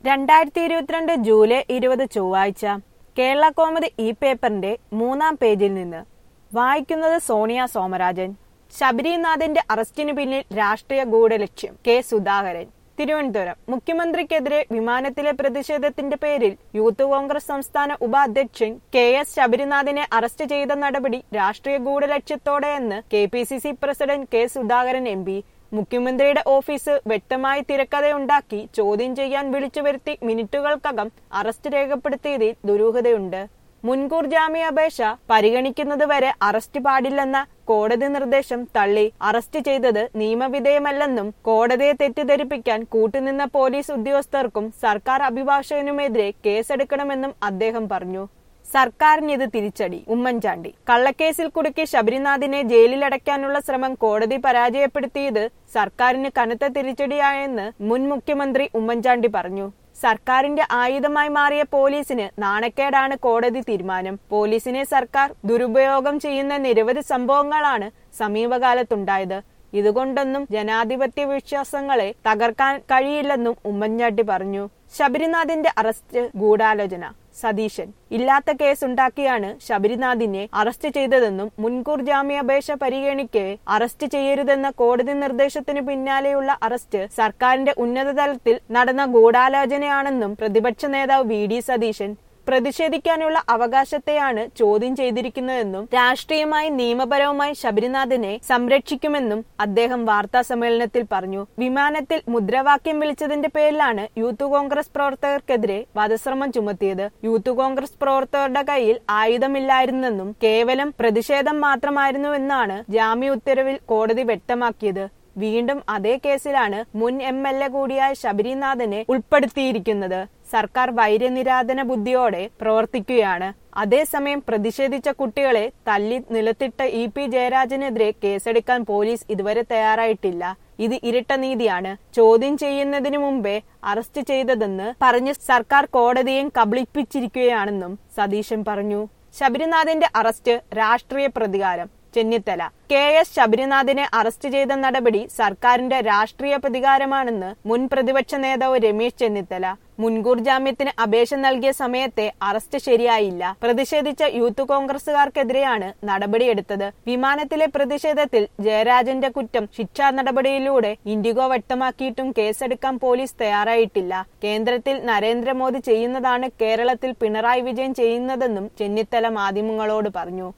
രണ്ടായിരത്തി ഇരുപത്തിരണ്ട് ജൂലൈ ഇരുപത് ചൊവ്വാഴ്ച കേരള കോമതി ഇ പേപ്പറിന്റെ മൂന്നാം പേജിൽ നിന്ന് വായിക്കുന്നത് സോണിയ സോമരാജൻ ശബരിനാഥിന്റെ അറസ്റ്റിനു പിന്നിൽ രാഷ്ട്രീയ ഗൂഢലക്ഷ്യം കെ സുധാകരൻ തിരുവനന്തപുരം മുഖ്യമന്ത്രിക്കെതിരെ വിമാനത്തിലെ പ്രതിഷേധത്തിന്റെ പേരിൽ യൂത്ത് കോൺഗ്രസ് സംസ്ഥാന ഉപാധ്യക്ഷൻ കെ എസ് ശബരിനാഥിനെ അറസ്റ്റ് ചെയ്ത നടപടി രാഷ്ട്രീയ ഗൂഢലക്ഷ്യത്തോടെയെന്ന് K P C C president K Sudhakaran M P മുഖ്യമന്ത്രിയുടെ ഓഫീസ് വ്യക്തമായി തിരക്കഥയുണ്ടാക്കി ചോദ്യം ചെയ്യാൻ വിളിച്ചു വരുത്തി മിനിറ്റുകൾക്കകം അറസ്റ്റ് രേഖപ്പെടുത്തിയതിൽ ദുരൂഹതയുണ്ട് മുൻകൂർ ജാമ്യാപേക്ഷ പരിഗണിക്കുന്നതുവരെ അറസ്റ്റ് പാടില്ലെന്ന കോടതി നിർദ്ദേശം തള്ളി അറസ്റ്റ് ചെയ്തത് നിയമവിധേയമല്ലെന്നും കോടതിയെ തെറ്റിദ്ധരിപ്പിക്കാൻ കൂട്ടുനിന്ന പോലീസ് ഉദ്യോഗസ്ഥർക്കും സർക്കാർ അഭിഭാഷകനുമെതിരെ കേസെടുക്കണമെന്നും അദ്ദേഹം പറഞ്ഞു സർക്കാരിന് ഇത് തിരിച്ചടി ഉമ്മൻചാണ്ടി കള്ളക്കേസിൽ കുടുക്കി ശബരിനാഥിനെ ജയിലിലടയ്ക്കാനുള്ള ശ്രമം കോടതി പരാജയപ്പെടുത്തിയത് സർക്കാരിന് കനത്ത തിരിച്ചടിയായെന്ന് മുൻ മുഖ്യമന്ത്രി ഉമ്മൻചാണ്ടി പറഞ്ഞു സർക്കാരിന്റെ ആയുധമായി മാറിയ പോലീസിന് നാണക്കേടാണ് കോടതി തീരുമാനം പോലീസിനെ സർക്കാർ ദുരുപയോഗം ചെയ്യുന്ന നിരവധി സംഭവങ്ങളാണ് സമീപകാലത്തുണ്ടായത് ഇതുകൊണ്ടൊന്നും ജനാധിപത്യ വിശ്വാസങ്ങളെ തകർക്കാൻ കഴിയില്ലെന്നും ഉമ്മൻചാണ്ടി പറഞ്ഞു ശബരിനാഥിന്റെ അറസ്റ്റ് ഗൂഢാലോചന സതീശൻ ഇല്ലാത്ത കേസുണ്ടാക്കിയാണ് ശബരിനാഥിനെ അറസ്റ്റ് ചെയ്തതെന്നും മുൻകൂർ ജാമ്യാപേക്ഷ പരിഗണിക്കെ അറസ്റ്റ് ചെയ്യരുതെന്ന കോടതി നിർദ്ദേശത്തിന് പിന്നാലെയുള്ള അറസ്റ്റ് സർക്കാരിന്റെ ഉന്നതതലത്തിൽ നടന്ന ഗൂഢാലോചനയാണെന്നും പ്രതിപക്ഷ നേതാവ് വി ഡി സതീശൻ പ്രതിഷേധിക്കാനുള്ള അവകാശത്തെയാണ് ചോദ്യം ചെയ്തിരിക്കുന്നതെന്നും രാഷ്ട്രീയമായി നിയമപരവുമായി ശബരിനാഥിനെ സംരക്ഷിക്കുമെന്നും അദ്ദേഹം വാർത്താ സമ്മേളനത്തിൽ പറഞ്ഞു വിമാനത്തിൽ മുദ്രാവാക്യം വിളിച്ചതിന്റെ പേരിലാണ് യൂത്ത് കോൺഗ്രസ് പ്രവർത്തകർക്കെതിരെ വധശ്രമം ചുമത്തിയത് യൂത്ത് കോൺഗ്രസ് പ്രവർത്തകരുടെ കയ്യിൽ ആയുധമില്ലായിരുന്നെന്നും കേവലം പ്രതിഷേധം മാത്രമായിരുന്നുവെന്നാണ് ജാമ്യ ഉത്തരവിൽ കോടതി വ്യക്തമാക്കിയത് വീണ്ടും അതേ കേസിലാണ് മുൻ എം എൽ എ കൂടിയായ ശബരിനാഥനെ ഉൾപ്പെടുത്തിയിരിക്കുന്നത് സർക്കാർ വൈര്യനിരാധന ബുദ്ധിയോടെ പ്രവർത്തിക്കുകയാണ് അതേസമയം പ്രതിഷേധിച്ച കുട്ടികളെ തല്ലി നിലത്തിട്ട ഇ പി ജയരാജനെതിരെ കേസെടുക്കാൻ പോലീസ് ഇതുവരെ തയ്യാറായിട്ടില്ല ഇത് ഇരട്ട നീതിയാണ് ചോദ്യം ചെയ്യുന്നതിനു മുമ്പേ അറസ്റ്റ് ചെയ്തതെന്ന് പറഞ്ഞ് സർക്കാർ കോടതിയെ കബളിപ്പിച്ചിരിക്കുകയാണെന്നും സതീശൻ പറഞ്ഞു ശബരിനാഥിന്റെ അറസ്റ്റ് രാഷ്ട്രീയ പ്രതികാരം ചെന്നിത്തല കെ എസ് ശബരിനാഥിനെ അറസ്റ്റ് ചെയ്ത നടപടി സർക്കാരിന്റെ രാഷ്ട്രീയ പ്രതികാരമാണെന്ന് മുൻ പ്രതിപക്ഷ നേതാവ് രമേശ് ചെന്നിത്തല മുൻകൂർ ജാമ്യത്തിന് അപേക്ഷ നൽകിയ സമയത്തെ അറസ്റ്റ് ശരിയായില്ല പ്രതിഷേധിച്ച യൂത്ത് കോൺഗ്രസുകാർക്കെതിരെയാണ് നടപടിയെടുത്തത് വിമാനത്തിലെ പ്രതിഷേധത്തിൽ ജയരാജന്റെ കുറ്റം ശിക്ഷാ നടപടിയിലൂടെ ഇൻഡിഗോ വ്യക്തമാക്കിയിട്ടും കേസെടുക്കാൻ പോലീസ് തയ്യാറായിട്ടില്ല കേന്ദ്രത്തിൽ നരേന്ദ്രമോദി ചെയ്യുന്നതാണ് കേരളത്തിൽ പിണറായി വിജയൻ ചെയ്യുന്നതെന്നും ചെന്നിത്തല മാധ്യമങ്ങളോട് പറഞ്ഞു